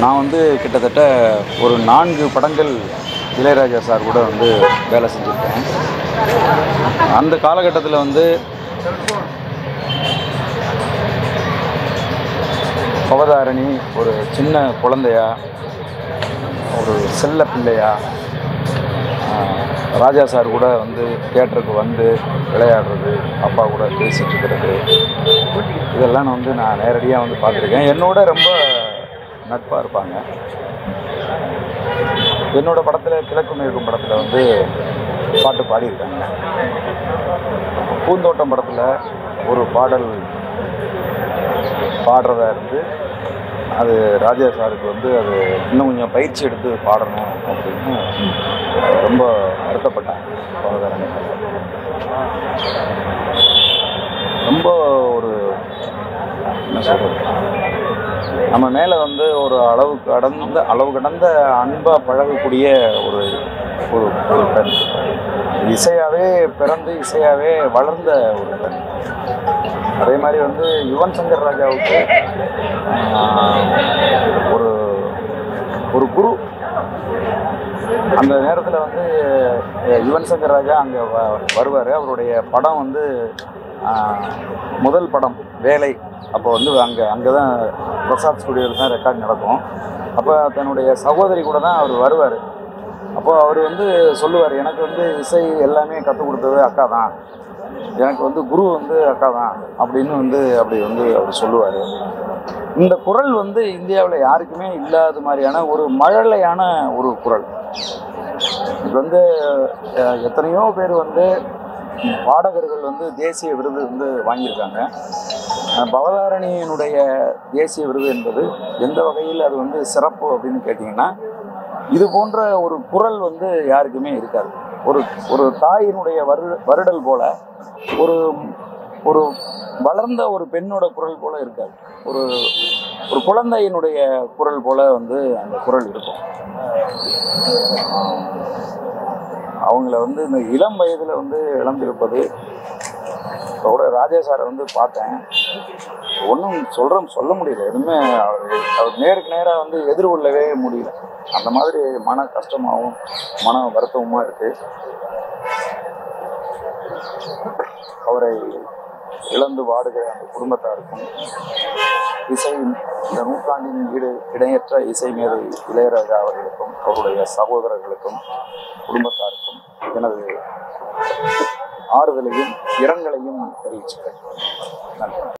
நான் வந்து கிட்டத்தட்ட ஒரு நான்கு படங்கள் இளையராஜா சார் கூட வந்து வேலை செஞ்சுருக்கேன் அந்த காலகட்டத்தில் வந்து பவதாரணி ஒரு சின்ன குழந்தையா ஒரு செல்ல பிள்ளையா ஆஹ், ராஜா சார் கூட வந்து தியேட்டருக்கு வந்து விளையாடுறது அப்பா கூட பேசிட்டு இருக்கிறது இதெல்லாம் நான் வந்து நான் நேரடியாக வந்து பார்த்துருக்கேன் என்னோட ரொம்ப நட்பாக இருப்பாங்க என்னோட படத்தில் கிழக்கு மேற்கும் படத்தில் வந்து பாட்டு பாடியிருக்காங்க பூந்தோட்டம் படத்தில் ஒரு பாடல் பாடுறதா இருந்து அது ராஜா சாருக்கு வந்து அது இன்னும் கொஞ்சம் பயிற்சி எடுத்து பாடணும் அப்படின்னு ரொம்ப வருத்தப்பட்டாங்க சகோதரன் ரொம்ப ஒரு என்ன சொல்றது நம்ம மேலே வந்து ஒரு அளவு கடந்த அளவு கடந்த அன்பாக பழகக்கூடிய ஒரு ஒரு ஒரு பெண் இசையாகவே பிறந்து இசையாகவே வளர்ந்த ஒரு பெண் அதே மாதிரி வந்து யுவன் சங்கர் ராஜாவுக்கு ஆஹ், ஒரு ஒரு குரு அந்த நேரத்தில் வந்து அஹ், யுவன் சங்கர் ராஜா அங்கே வ வருவார் அவருடைய படம் வந்து ஆஹ், முதல் படம் வேலை அப்போ வந்து அங்கே அங்கே தான் பிரசாத் ஸ்டுடியோவில் தான் ரெக்கார்ட் நடக்கும் அப்போ தன்னுடைய சகோதரி கூட தான் அவர் வருவார் அப்போ அவர் வந்து சொல்லுவார் எனக்கு வந்து இசை எல்லாமே கற்றுக் கொடுத்தது அக்கா தான் எனக்கு வந்து குரு வந்து அக்கா தான் அப்படின்னு வந்து அப்படி வந்து அவர் சொல்லுவார் இந்த குரல் வந்து இந்தியாவில் யாருக்குமே இல்லாத மாதிரியான ஒரு மழலையான ஒரு குரல் இது வந்து அஹ், எத்தனையோ பேர் வந்து பாடகர்கள் வந்து தேசிய விருது வந்து வாங்கியிருக்காங்க அஹ், பவதாரணியினுடைய தேசிய விருது என்பது எந்த வகையில் அது வந்து சிறப்பு அப்படின்னு கேட்டிங்கன்னா இது போன்ற ஒரு குரல் வந்து யாருக்குமே இருக்காது ஒரு ஒரு தாயினுடைய வரு வருடல் போல ஒரு ஒரு வளர்ந்த ஒரு பெண்ணோட குரல் போல இருக்காது ஒரு ஒரு குழந்தையினுடைய குரல் போல வந்து அந்த குரல் இருக்கும் அவங்கள வந்து இந்த இளம் வயதில் வந்து இழந்திருப்பது இப்போ கூட ராஜா சாரை வந்து பார்த்தேன் ஒன்றும் சொல்கிறோம் சொல்ல முடியல எதுவுமே அவர் அவர் நேருக்கு நேராக வந்து எதிர்கொள்ளவே முடியல அந்த மாதிரி மன கஷ்டமாகவும் மன வருத்தமுமா இருக்கு அவரை இழந்து வாடுகிற அந்த குடும்பத்தாருக்கும் இசை இந்த நூற்றாண்டின் ஈடு இணையற்ற இசை மேதை இளையராஜா அவர்களுக்கும் அவருடைய சகோதரர்களுக்கும் குடும்பத்தாருக்கும் எனது ஆறுதலையும் இரங்கலையும் தெரிவிச்சுக்கிறேன் நன்றி